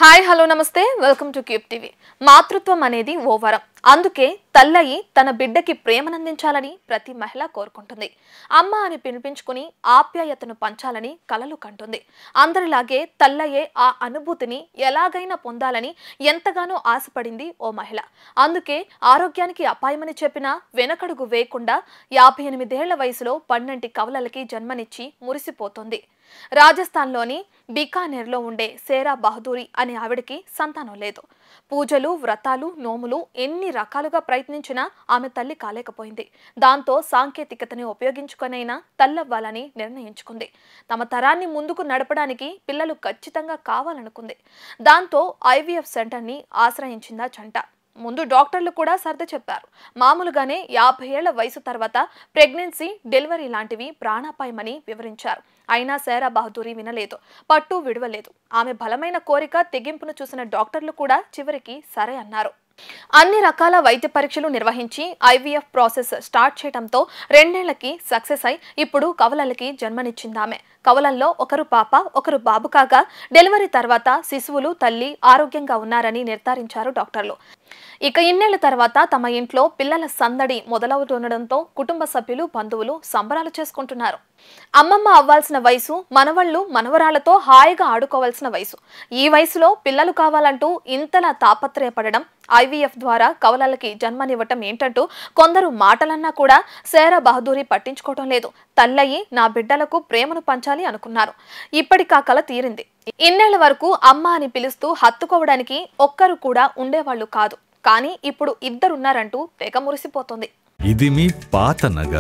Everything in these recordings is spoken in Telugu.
hi hello namaste welcome to cube TV మాతృత్వం అనేది ఓ వరం అందుకే తల్లయి తన బిడ్డకి ప్రేమనందించాలని ప్రతి మహిళ కోరుకుంటుంది అమ్మ అని పిలిపించుకుని ఆప్యాయతను పంచాలని కలలు కంటుంది అందరిలాగే తల్లయ్యే ఆ అనుభూతిని ఎలాగైనా పొందాలని ఎంతగానో ఆశపడింది ఓ మహిళ అందుకే ఆరోగ్యానికి అపాయమని చెప్పినా వెనకడుగు వేయకుండా యాభై ఎనిమిదేళ్ల వయసులో పన్నెంటి కవలలకి జన్మనిచ్చి మురిసిపోతోంది రాజస్థాన్లోని బికానేర్లో ఉండే సేరా బహదూరి అనే ఆవిడకి సంతానం లేదు పూజలు వ్రతాలు నోములు ఎన్ని రకాలుగా ప్రయత్నించినా ఆమె తల్లి కాలేకపోయింది దాంతో సాంకేతికతని ఉపయోగించుకొనైనా తల్లవ్వాలని నిర్ణయించుకుంది తమ తరాన్ని ముందుకు నడపడానికి పిల్లలు ఖచ్చితంగా కావాలనుకుంది దాంతో ఐవీఎఫ్ సెంటర్ని ఆశ్రయించిందా చంట ముందు డాక్టర్లు కూడా సర్ది చెప్పారు మామూలుగానే యాభై ఏళ్ల వయసు తర్వాత ప్రెగ్నెన్సీ డెలివరీ లాంటివి ప్రాణాపాయమని వివరించారు అయినా సేరా బహదూరి వినలేదు పట్టు విడవలేదు ఆమె బలమైన కోరిక తెగింపును చూసిన డాక్టర్లు కూడా చివరికి సరే అన్నారు అన్ని రకాల వైద్య పరీక్షలు నిర్వహించి ఐవీఎఫ్ ప్రాసెస్ స్టార్ట్ చేయడంతో రెండేళ్లకి సక్సెస్ అయి ఇప్పుడు కవలలకి జన్మనిచ్చిందామె కవలల్లో ఒకరు పాప ఒకరు బాబు కాగా డెలివరీ తర్వాత శిశువులు తల్లి ఆరోగ్యంగా ఉన్నారని నిర్ధారించారు డాక్టర్లు ఇక ఇన్నేళ్ల తర్వాత తమ ఇంట్లో పిల్లల సందడి మొదలవుతుండడంతో కుటుంబ సభ్యులు బంధువులు సంబరాలు చేసుకుంటున్నారు అమ్మమ్మ అవ్వాల్సిన వయసు మనవళ్ళు మనవరాలతో హాయిగా ఆడుకోవాల్సిన వయసు ఈ వయసులో పిల్లలు కావాలంటూ ఇంతలా తాపత్రయపడడం ఐవీఎఫ్ ద్వారా కవలలకి జన్మనివ్వటం ఏంటంటూ కొందరు మాటలన్నా కూడా సేరా బహదూరి పట్టించుకోవటం లేదు తల్లయి నా బిడ్డలకు ప్రేమను పంచాలి అనుకున్నారు ఇప్పటికా కల తీరింది ఇన్నేళ్ల వరకు అమ్మ అని పిలుస్తూ హత్తుకోవడానికి ఒక్కరు కూడా ఉండేవాళ్ళు కాదు కానీ ఇప్పుడు ఇద్దరున్నారంటూ తెగ మురిసిపోతుంది ఇది మీ పాత నగ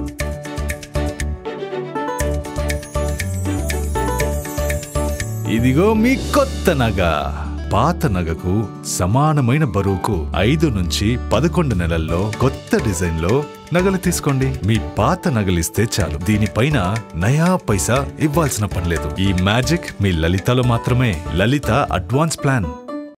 ఇదిగో మీ కొత్త నగ పాత నగకు సమానమైన బరువుకు ఐదు నుంచి పదకొండు నెలల్లో కొత్త డిజైన్ లో నగలు తీసుకోండి మీ పాత నగలిస్తే చాలు దీనిపైన నయా పైసా ఇవ్వాల్సిన పనిలేదు ఈ మ్యాజిక్ మీ లలితలో మాత్రమే లలిత అడ్వాన్స్ ప్లాన్